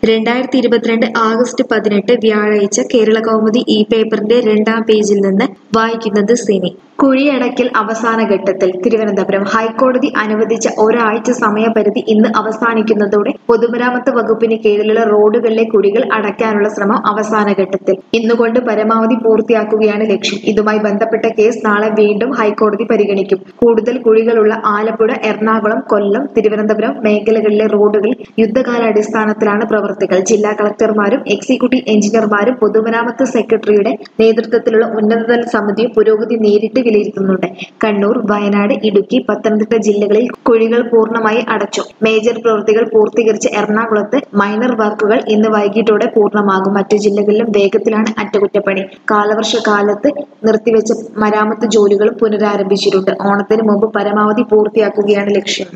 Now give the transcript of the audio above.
രണ്ടായിരത്തി ഇരുപത്തിരണ്ട് ആഗസ്റ്റ് പതിനെട്ട് വ്യാഴാഴ്ച കേരള കൗമുദി ഈ പേപ്പറിന്റെ രണ്ടാം പേജിൽ നിന്ന് വായിക്കുന്നത് സിനി കുഴിയടക്കൽ അവസാന ഘട്ടത്തിൽ തിരുവനന്തപുരം ഹൈക്കോടതി അനുവദിച്ച ഒരാഴ്ച സമയപരിധി ഇന്ന് അവസാനിക്കുന്നതോടെ പൊതുമരാമത്ത് വകുപ്പിന് കീഴിലുള്ള റോഡുകളിലെ കുഴികൾ അടയ്ക്കാനുള്ള ശ്രമം അവസാന ഘട്ടത്തിൽ ഇന്നുകൊണ്ട് പരമാവധി പൂർത്തിയാക്കുകയാണ് ലക്ഷ്യം ഇതുമായി ബന്ധപ്പെട്ട കേസ് നാളെ വീണ്ടും ഹൈക്കോടതി പരിഗണിക്കും കൂടുതൽ കുഴികളുള്ള ആലപ്പുഴ എറണാകുളം കൊല്ലം തിരുവനന്തപുരം മേഖലകളിലെ റോഡുകൾ യുദ്ധകാലാടിസ്ഥാനത്തിലാണ് പ്രവർത്തികൾ ജില്ലാ കളക്ടർമാരും എക്സിക്യൂട്ടീവ് എഞ്ചിനീയർമാരും പൊതുമരാമത്ത് സെക്രട്ടറിയുടെ നേതൃത്വത്തിലുള്ള ഉന്നതതല സമിതിയും പുരോഗതി നേരിട്ട് വിലയിരുത്തുന്നുണ്ട് കണ്ണൂർ വയനാട് ഇടുക്കി പത്തനംതിട്ട ജില്ലകളിൽ കുഴികൾ പൂർണ്ണമായി അടച്ചു മേജർ പ്രവൃത്തികൾ പൂർത്തീകരിച്ച എറണാകുളത്ത് മൈനർ വർക്കുകൾ ഇന്ന് വൈകിട്ടോടെ പൂർണ്ണമാകും മറ്റു ജില്ലകളിലും വേഗത്തിലാണ് അറ്റകുറ്റപ്പണി കാലവർഷ കാലത്ത് നിർത്തിവെച്ച മരാമത്ത് ജോലികളും പുനരാരംഭിച്ചിട്ടുണ്ട് ഓണത്തിന് മുമ്പ് പരമാവധി പൂർത്തിയാക്കുകയാണ് ലക്ഷ്യം